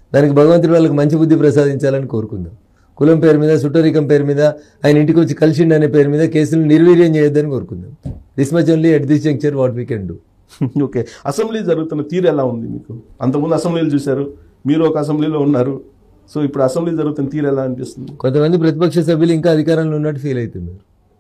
దానికి భగవంతుడు వాళ్ళకి మంచి బుద్ధి ప్రసాదించాలని కోరుకుందాం కులం పేరు మీద సుట్టరికం పేరు మీద ఆయన ఇంటికి వచ్చి కలిసిండు అనే పేరు మీద కేసులు నిర్వీర్యం చేయొద్దని కోరుకుందాం this much only at this juncture what we can do okay assembly జరుగుతున్న తీరు ఎలా ఉంది మీకు అంతకుముందు అసెంబ్లీలు చూశారు మీరు ఒక అసెంబ్లీలో ఉన్నారు సో ఇప్పుడు అసెంబ్లీ జరుగుతున్న తీరు ఎలా అనిపిస్తుంది కొంతమంది ప్రతిపక్ష సభ్యులు ఇంకా అధికారంలో ఉన్నట్టు ఫీల్ అవుతున్నారు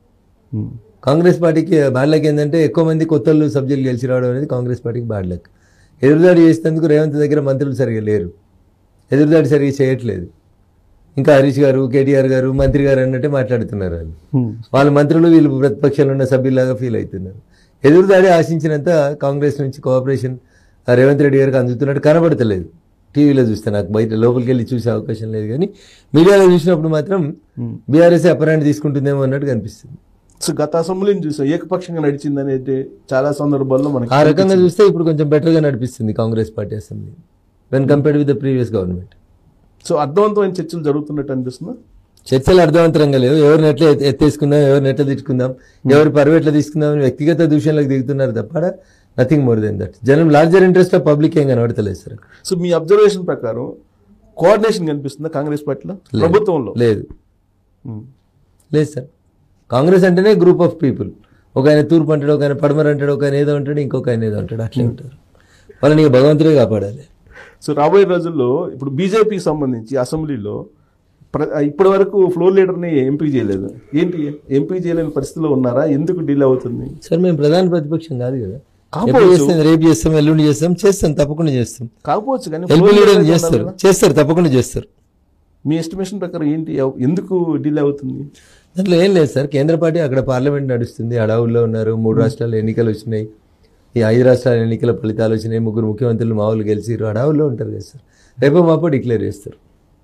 కాంగ్రెస్ పార్టీకి బ్యాడ్ లక్ ఏంటంటే ఎక్కువ మంది కొత్త వాళ్ళు సబ్జెక్టులు గెలిచి రావడం అనేది కాంగ్రెస్ పార్టీకి బ్యాడ్ లక్ ఎదురుదాడి చేసేందుకు రేవంత్ దగ్గర మంత్రులు సరిగా లేరు ఎదురుదాడి సరిగా చేయట్లేదు ఇంకా హరీష్ గారు కేటీఆర్ గారు మంత్రి గారు అన్నట్టే మాట్లాడుతున్నారు వాళ్ళు వాళ్ళ మంత్రులు వీళ్ళు ప్రతిపక్షంలో ఉన్న సభ్యుల్లాగా ఫీల్ అవుతున్నారు ఎదురుదాడి ఆశించినంత కాంగ్రెస్ నుంచి కోఆపరేషన్ ఆ రేవంత్ రెడ్డి గారికి అందుతున్నట్టు కనబడతలేదు టీవీలో చూస్తే నాకు బయట లోపలికి వెళ్ళి చూసే అవకాశం లేదు కానీ మీడియాలో చూసినప్పుడు మాత్రం బీఆర్ఎస్ అపరాంటి తీసుకుంటుందేమో అన్నట్టు కనిపిస్తుంది సో గత అసెంబ్లీని చూసాం ఏకపక్షంగా నడిచింది అనేది చాలా సందర్భాల్లో మనకి ఆ రకంగా చూస్తే ఇప్పుడు కొంచెం బెటర్గా నడిపిస్తుంది Congress party assembly when compared with the previous government so అర్థవంతమైన చర్చలు జరుగుతున్నట్టు అనిపిస్తుందా చర్చలు అర్థవంతరంగా లేవు ఎవరిని ఎట్లా ఎత్- ఎత్తేసుకుందాం ఎవరిని ఎట్లా తిట్టుకుందాం ఎవరి పరువు ఎట్లా తీసుకుందాం అని వ్యక్తిగత దూషణలకు దిగుతున్నారు తప్ప నథింగ్ మోర్ దెన్ దట్ జనం లార్జర్ ఇంట్రెస్ట్ ఆఫ్ పబ్లిక్ ఏం కనబడతలేదు సార్ సో మీ అబ్జర్వేషన్ ప్రకారం కోఆర్డినేషన్ కనిపిస్తుందా కాంగ్రెస్ పార్టీలో ప్రభుత్వంలో లేదు ఉమ్. లేదు సార్ కాంగ్రెస్ అంటేనే గ్రూప్ ఆఫ్ పీపుల్ ఒక ఆయన తూర్పు అంటాడు ఒక ఆయన పడమర అంటాడు ఒక ఆయన ఏదో అంటాడు ఇంకొక ఆయన ఏదో అంటాడు అట్లే ఉంటారు వాళ్ళని ఇక భగవంతుడే కాపాడాలి సో రాబోయే రోజుల్లో ఇప్పుడు బీజేపీకి సంబంధించి అసెంబ్లీలో ప్ర- ఇప్పటి వరకు ఫ్లోర్ లీడర్ని ఎంపిక చేయలేదు ఏంటి ఎంపిక చేయలేని పరిస్థితిలో ఉన్నారా ఎందుకు డీల్ అవుతుంది సార్ మేము ప్రధాన ప్రతిపక్షం కాదు కదా కాకపోవచ్చు. ఎప్పుడు చేస్తాం రేపు చేస్తాం ఎల్లుండి చేస్తాం చేస్తాం తప్పకుండా చేస్తాం కాకపోవచ్చు కానీ ఎల్పీ floor leader లీడర్ అయితే చేస్తారు ఉండాలి కదా. చేస్తారు తప్పకుండా చేస్తారు మీ ఎస్టిమేషన్ ప్రకారం ఏంటి ఎవ- ఎందుకు డీల్ అవుతుంది దాంట్లో ఏం లేదు సార్ కేంద్ర పార్టీ అక్కడ పార్లమెంట్ నడుస్తుంది అడవుల్లో ఉన్నారు మూడు రాష్ట్రాలు ఎన్నికలు వచ్చినాయి ఈ ఐదు రాష్ట్రాల ఎన్నికల ఫలితాలు వచ్చినాయి ముగ్గురు ముఖ్యమంత్రులు మామూలు గెలిచిరు అడవుల్లో ఉంటారు కదా సార్ రేపు మాపో డిక్లేర్ చేస్తారు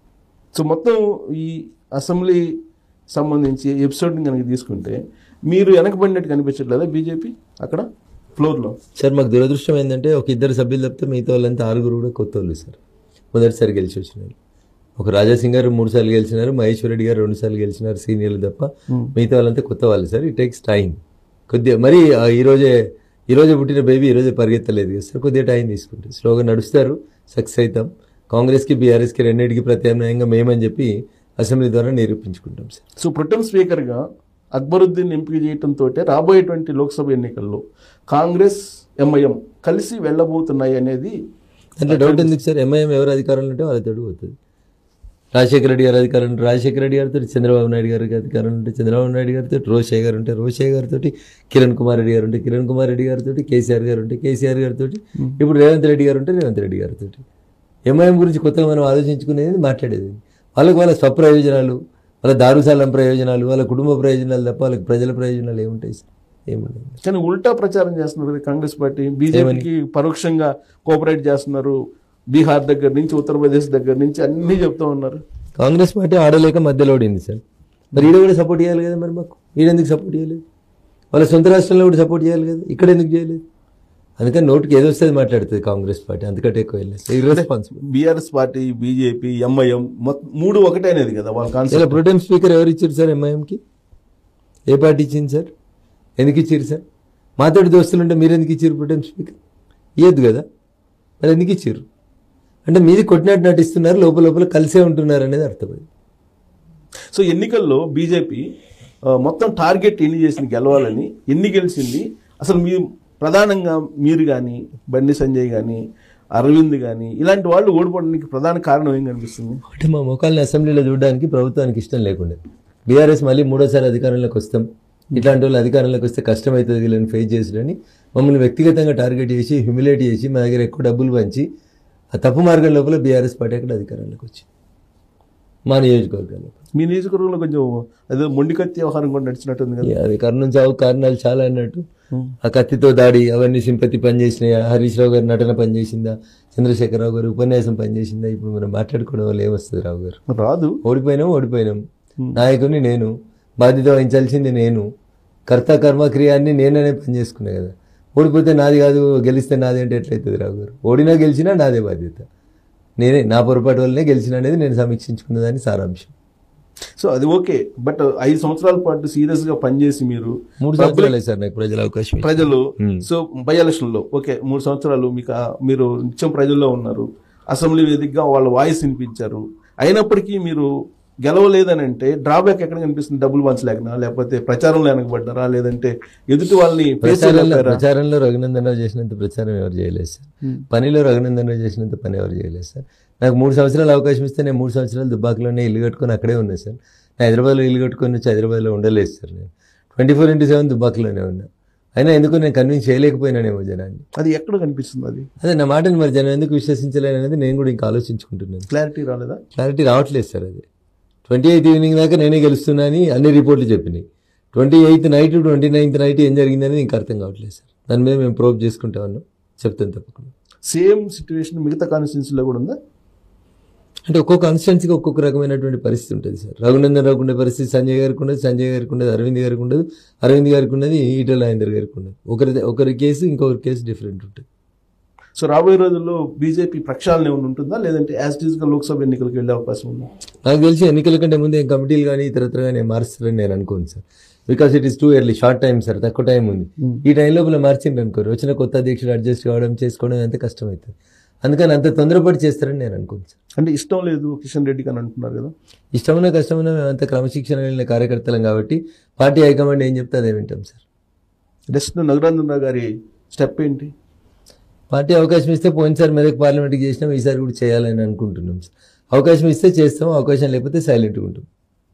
సో మొత్తం ఈ అసెంబ్లీ సంబంధించి ఎపిసోడ్ని కనుక తీసుకుంటే మీరు వెనకబడినట్టు కనిపించట్లేదా బీజేపీ అక్కడ ఫ్లోర్లో సార్ మాకు దురదృష్టం ఏంటంటే ఒక ఇద్దరు సభ్యులు తప్పితే మిగతా వాళ్ళంతా ఆరుగురు కూడా కొత్త వాళ్ళు సార్ మొదటిసారి గెలిచి వచ్చినారు ఒక రాజాసింగ్ గారు మూడు సార్లు గెలిచినారు మహేశ్వర రెడ్డి గారు రెండు సార్లు గెలిచినారు సీనియర్లు తప్ప మిగతా వాళ్ళంతా కొత్త వాళ్ళు సార్ ఇట్ టేక్స్ టైం కొద్దిగా మరి ఆ ఈ రోజే ఈ రోజే పుట్టిన బేబీ ఈ రోజే పరిగెత్తలేదు కదా సార్ కొద్దిగా టైం తీసుకుంటుంది స్లోగా నడుస్తారు సక్సెస్ అవుతాం కాంగ్రెస్కి బీఆర్ఎస్కి రెండింటికి ప్రత్యామ్నాయంగా మేమని చెప్పి అసెంబ్లీ ద్వారా నిరూపించుకుంటాం సార్ సో ప్రొటెం స్పీకర్గా అక్బరుద్దీన్ ఎంపిక చేయడంతో రాబోయేటువంటి లోక్సభ ఎన్నికల్లో కాంగ్రెస్ ఎంఐఎం కలిసి వెళ్ళబోతున్నాయి అనేది అంటే డౌట్ ఎందుకు సార్ ఎంఐఎం ఎవరు అధికారంలో ఉంటే వాళ్ళతో పోతుంది రాజశేఖర రెడ్డి గారు అధికారం ఉంటే రాజశేఖర రెడ్డి గారితో చంద్రబాబు నాయుడు గారికి అధికారం ఉంటే చంద్రబాబు నాయుడు గారితో రోషయ్య గారు ఉంటే రోషయ్య గారితో కిరణ్ కుమార్ రెడ్డి గారు ఉంటే కిరణ్ కుమార్ రెడ్డి గారితో కేసీఆర్ గారు ఉంటే కేసీఆర్ గారితో ఇప్పుడు రేవంత్ రెడ్డి గారు ఉంటే రేవంత్ రెడ్డి గారితో ఎంఐఎం గురించి కొత్తగా మనం ఆలోచించుకునేది మాట్లాడేది వాళ్ళకి వాళ్ళ స్వప్రయోజనాలు వాళ్ళ దారుసాలం ప్రయోజనాలు వాళ్ళ కుటుంబ ప్రయోజనాలు తప్ప వాళ్ళకి ప్రజల ప్రయోజనాలు ఏముంటాయి సార్ ఏముంటాయి కానీ ఉల్టా ప్రచారం చేస్తున్నారు కదా కాంగ్రెస్ పార్టీ బీజేపీకి పరోక్షంగా కోఆపరేట్ చేస్తున్నారు బీహార్ దగ్గర నుంచి ఉత్తరప్రదేశ్ దగ్గర నుంచి అన్నీ చెప్తా ఉన్నారు కాంగ్రెస్ పార్టీ ఆడలేక మధ్యలో ఓడింది సార్ మరి ఈడ కూడా సపోర్ట్ చేయాలి కదా మరి మాకు ఈడెందుకు సపోర్ట్ చేయలేదు వాళ్ళ సొంత రాష్ట్రంలో కూడా సపోర్ట్ చేయాలి కదా ఇక్కడ ఎందుకు చేయలేదు అందుకని నోటికి ఏదో వస్తుంది మాట్లాడుతుంది కాంగ్రెస్ పార్టీ అందుకంటే ఎక్కువ వెళ్ళలేదు irresponsible BRS party BJP MIM మూడు ఒకటే అనేది కదా వాళ్ళ కాన్సెప్ట్ ఇలా ప్రొటెం స్పీకర్ ఎవరు ఇచ్చారు సార్ ఎంఐఎంకి ఏ పార్టీ ఇచ్చింది సార్ ఎందుకు ఇచ్చారు సార్ మాతోటి దోస్తులు ఉంటే మీరు ఎందుకు ఇచ్చారు ప్రొటెం స్పీకర్ ఇయ్యద్దు కదా మరి ఎందుకు ఇచ్చారు అంటే మీది కొట్టినట్టు నటిస్తున్నారు లోపల లోపల కలిసే ఉంటున్నారు అనేది అర్థమైంది సో ఎన్నికల్లో బీజేపీ మొత్తం టార్గెట్ ఎన్ని చేసింది గెలవాలని ఎన్ని గెలిచింది అసలు మీ ప్రధానంగా మీరు కానీ బండి సంజయ్ కానీ అరవింద్ కానీ ఇలాంటి వాళ్ళు ఓడిపోవడానికి ప్రధాన కారణం ఏం కనిపిస్తుంది అంటే మా ముఖాలని అసెంబ్లీలో చూడడానికి ప్రభుత్వానికి ఇష్టం లేకుండా బీఆర్ఎస్ మళ్ళీ మూడోసారి అధికారంలోకి వస్తాం ఇట్లాంటి వాళ్ళు అధికారంలోకి వస్తే కష్టమవుతుంది వీళ్ళని ఫేస్ చేసుడని మమ్మల్ని వ్యక్తిగతంగా టార్గెట్ చేసి హ్యూమిలేట్ చేసి మా దగ్గర ఎక్కువ డబ్బులు పంచి ఆ తప్పు మార్గం లోపల బీఆర్ఎస్ పార్టీ అక్కడ అధికారంలోకి వచ్చింది మా నియోజకవర్గాల్లో మీ నియోజకవర్గంలో కొంచెం అదే మొండి కత్తి వ్యవహారం కూడా నడిచినట్టుంది కదా అది కర్ణం చావు కారణాలు చాలా అన్నట్టు ఆ కత్తితో దాడి అవన్నీ సింపతి పనిచేసినాయా హరీష్ రావు గారు నటన పనిచేసిందా చంద్రశేఖరరావు గారు ఉపన్యాసం పనిచేసిందా ఇప్పుడు మనం మాట్లాడుకోవడం వల్ల ఏమొస్తుంది రావు గారు రాదు ఓడిపోయినాం ఓడిపోయినాం నాయకుని నేను బాధ్యత వహించాల్సింది నేను కర్త కర్మ క్రియాన్ని నేననే పని చేసుకున్నా కదా ఓడిపోతే నాది కాదు గెలిస్తే నాది అంటే ఎట్లయితుంది రావు గారు ఓడినా గెలిచినా నాదే బాధ్యత నేనే నా పొరపాటు వల్లనే గెలిచిన అనేది నేను సమీక్షించుకున్నదాని సారాంశం సో అది ఓకే బట్ ఐదు సంవత్సరాల పాటు సీరియస్ గా పనిచేసి మీరు మూడు సంవత్సరాలే సార్ నాకు ప్రజల అవకాశం ఇచ్చారు. ప్రజలు Hmm. సో బై ఎలక్షన్ లో ఓకే మూడు సంవత్సరాలు మీకు ఆ- మీరు నిత్యం ప్రజల్లో ఉన్నారు అసెంబ్లీ వేదికగా వాళ్ళ వాయిస్ వినిపించారు అయినప్పటికీ మీరు గెలవలేదని అంటే డ్రాబ్యాక్ ఎక్కడ కనిపిస్తుంది డబ్బులు పంచలేకనా లేకపోతే ప్రచారంలో వెనకబడ్డారా లేదంటే ఎదుటి వాళ్ళని face ప్రచారంలో చేయలేకపోయారా? ప్రచారంలో రఘునందన్ రావు చేసినంత ప్రచారం ఎవరు చేయలేదు సార్ పనిలో రఘునందన్ రావు చేసినంత పని ఎవరు చేయలేదు సార్ నాకు మూడు సంవత్సరాలు అవకాశం ఇస్తే నేను మూడు సంవత్సరాలు దుబ్బాకలోనే ఇల్లు కట్టుకొని అక్కడే ఉన్నా సార్ నేను హైదరాబాద్లో ఇల్లు కట్టుకొని వచ్చి హైదరాబాద్లో ఉండలేదు సార్ నేను ట్వంటీ ఫోర్ ఇంటూ సెవెన్ దుబ్బాకలోనే ఉన్నా అయినా ఎందుకు నేను కన్విన్స్ చేయలేకపోయినానేమో జనాన్ని అది ఎక్కడ కనిపిస్తుంది అది అదే నా మాటని మరి జనం ఎందుకు విశ్వసించలేను అనేది నేను కూడా ఇంకా ఆలోచించుకుంటున్నాను క్లారిటీ రాలేదా క్లారిటీ రావట్లేదు సార్ అది ట్వంటీ ఎయిత్ ఈవినింగ్ దాకా నేనే గెలుస్తున్నా అని అన్ని రిపోర్ట్లు చెప్పినాయి twenty eighth night twenty ninth night ఏం జరిగిందని ఇంకా అర్థం కావట్లేదు సార్ దాని మీద మేము ప్రోబ్ చేసుకుంటా ఉన్నాం చెప్తాను తప్పకుండా సేమ్ సిచ్యువేషన్ మిగతా కాన్స్టిట్యూన్సీలో కూడా ఉందా అంటే ఒక్కొక్క కాన్స్టిట్యున్సీకి ఒక్కొక్క రకమైనటువంటి పరిస్థితి ఉంటుంది సార్ రఘునందన్ రావుకు ఉండే పరిస్థితి సంజయ్ గారికి ఉండదు సంజయ్ గారికి ఉండదు అరవింద్ గారికి ఉండదు అరవింద్ గారికి ఉన్నది ఈటల రాజేందర్ గారికి ఉండదు ఒకరి ఒకరి కేసు ఇంకొకరి కేసు డిఫరెంట్ ఉంటుంది సో రాబోయే రోజుల్లో బీజేపీ ప్రక్షాళన ఏమైనా ఉంటుందా లేదంటే యాజ్ ఇట్ గా లోక్సభ ఎన్నికలకు వెళ్ళే అవకాశం ఉందా నాకు తెలిసి ఎన్నికల కంటే ముందు ఏం కమిటీలు కానీ ఇతరత్ర కానీ మారుస్తారని నేను అనుకోను sir because it is too early short time sir తక్కువ టైం ఉంది ఈ టైం లోపల మార్చిండ్రు అనుకోరు వచ్చిన కొత్త అధ్యక్షుడు అడ్జస్ట్ కావడం చేసుకోవడం ఎంత కష్టమవుతుంది అందుకని అంత తొందరపడి చేస్తారని నేను అనుకోను సార్ అంటే ఇష్టం లేదు కిషన్ రెడ్డికి అని అంటున్నారు కదా ఇష్టమైన కష్టమైన మేమంతా క్రమశిక్షణ వెళ్ళిన కార్యకర్తలం కాబట్టి పార్టీ హైకమాండ్ ఏం చెప్తే అదే వింటాం సార్ నెక్స్ట్ నగరాంధ్రరావు గారి స్టెప్ ఏంటి పార్టీ అవకాశం ఇస్తే పోయినసారి మెదక్ పార్లమెంట్కి చేసినాం ఈసారి కూడా చేయాలని అనుకుంటున్నాం సార్ అవకాశం ఇస్తే చేస్తాం అవకాశం లేకపోతే సైలెంట్గా ఉంటాం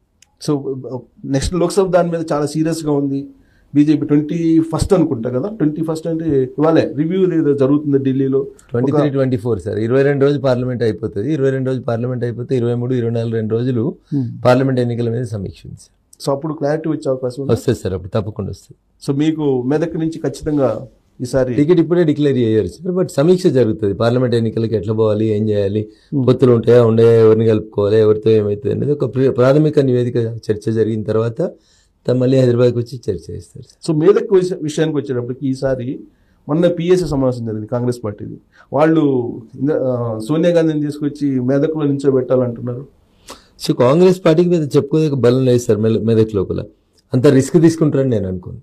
సో నెక్స్ట్ లోక్సభ దాని మీద చాలా సీరియస్ గా ఉంది బీజేపీ ట్వంటీ ఫస్ట్ అనుకుంటా కదా ట్వంటీ ఫస్ట్ అంటే ఇవాళే రివ్యూ ఏదో జరుగుతుంది ఢిల్లీలో twenty three twenty four sir ఇరవై రెండు రోజులు పార్లమెంట్ అయిపోతుంది ఇరవై రెండు రోజులు పార్లమెంట్ అయిపోతే ఇరవై మూడు ఇరవై నాలుగు రెండు రోజులు పార్లమెంట్ ఎన్నికల మీద సమీక్ష ఉంది సార్ సో అప్పుడు క్లారిటీ వచ్చే అవకాశం ఉంది వస్తుంది సార్ అప్పుడు తప్పకుండా వస్తుంది సో మీకు మెదక్ నుంచి ఖచ్చితంగా ఈసారి టికెట్ ఇప్పుడే డిక్లేర్ చేయరు సార్ బట్ సమీక్ష జరుగుతుంది పార్లమెంట్ ఎన్నికలకి ఎట్లా పోవాలి ఏం చేయాలి పొత్తులు ఉంటాయా ఉండయా ఎవరిని కలుపుకోవాలి ఎవరితో ఏమవుతుంది అనేది ఒక ప్ర- ప్రాథమిక నివేదిక చర్చ జరిగిన తర్వాత త- మళ్ళీ హైదరాబాద్కి వచ్చి చర్చ చేస్తారు సార్ సో మెదక్ విష- విషయానికి వచ్చేటప్పటికి ఈసారి మొన్న పిఎస్సీ సమావేశం జరిగింది కాంగ్రెస్ పార్టీది వాళ్ళు ఇంద- ఆ, సోనియా గాంధీని తీసుకొచ్చి మెదక్లో నిల్చోబెట్టాలంటున్నారు సో కాంగ్రెస్ పార్టీకి మీద చెప్పుకోదగ్గ బలం లేదు సార్ మెల- మెదక్ లోపల అంత రిస్క్ తీసుకుంటారని నేను అనుకోను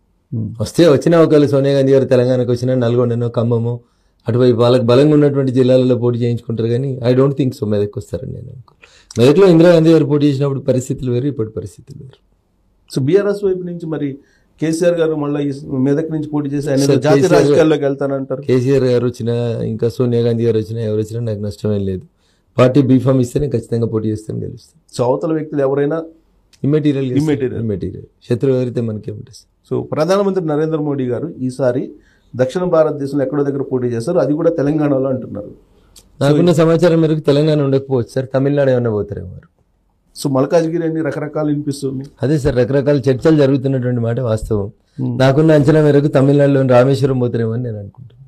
వస్తే వచ్చిన ఒకవేళ సోనియా గాంధీ గారు తెలంగాణకు వచ్చినా నల్గొండనో ఖమ్మమో అటువైపు వాళ్ళకి బలంగా ఉన్నటువంటి జిల్లాలలో పోటీ చేయించుకుంటారు కానీ I don't think so Medak వస్తారని నేను అనుకోను మెదక్లో ఇందిరాగాంధీ గారు పోటీ చేసినప్పుడు పరిస్థితులు వేరు ఇప్పటి పరిస్థితులు వేరు సో బీఆర్ఎస్ వైపు నుంచి మరి కేసీఆర్ గారు మళ్ళీ ఈ మెదక్ నుంచి పోటీ చేసి ఆయన సార్, జాతీయ కేసీఆర్ రాజకీయాల్లోకి వెళ్తానంటారు కేసీఆర్ గారు వచ్చినా ఇంకా సోనియా గాంధీ గారు వచ్చినా ఎవరు వచ్చినా నాకు నష్టమేం లేదు పార్టీ బీఫామ్ ఇస్తేనే ఖచ్చితంగా పోటీ చేస్తాను గెలుస్తాను సో అవతల వ్యక్తులు ఎవరైనా ఇమ్మెటీరియల్ Immaterial. ఇమ్మెటీరియల్ శత్రువు ఎవరైతే మనకే ఉంటుంది సార్. సో ప్రధానమంత్రి నరేంద్ర మోడీ గారు ఈసారి దక్షిణ భారతదేశంలో ఎక్కడో దగ్గర పోటీ చేస్తారు అది కూడా తెలంగాణలో అంటున్నారు నాకున్న సమాచారం మేరకు తెలంగాణ ఉండకపోవచ్చు సార్ తమిళనాడు ఏమన్నా పోతారేమో వారు. సో మల్కాజ్గిరి అని రకరకాలు వినిపిస్తుంది అదే సార్ రకరకాల చర్చలు జరుగుతున్నటువంటి మాట వాస్తవం నాకున్న అంచనా మేరకు తమిళనాడులోని రామేశ్వరం పోతారేమో అని నేను అనుకుంటున్నాను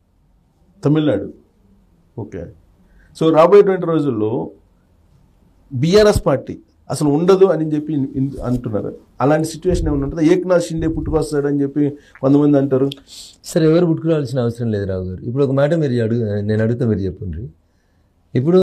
తమిళనాడు ఓకే సో రాబోయేటువంటి రోజుల్లో బీఆర్ఎస్ పార్టీ అసలు ఉండదు అని చెప్పి ఇన్- ఇన్- అంటున్నారు అలాంటి సిచ్యువేషన్ ఏమైనా ఉంటుందా ఏక్నాథ్ షిండే పుట్టుకొస్తాడని చెప్పి కొంతమంది అంటారు సరే ఎవరు పుట్టుకురావాల్సిన అవసరం లేదు రావు గారు ఇప్పుడు ఒక మాట మీరు అడుగు నేను అడుగుతా మీరు చెప్పండి ఇప్పుడు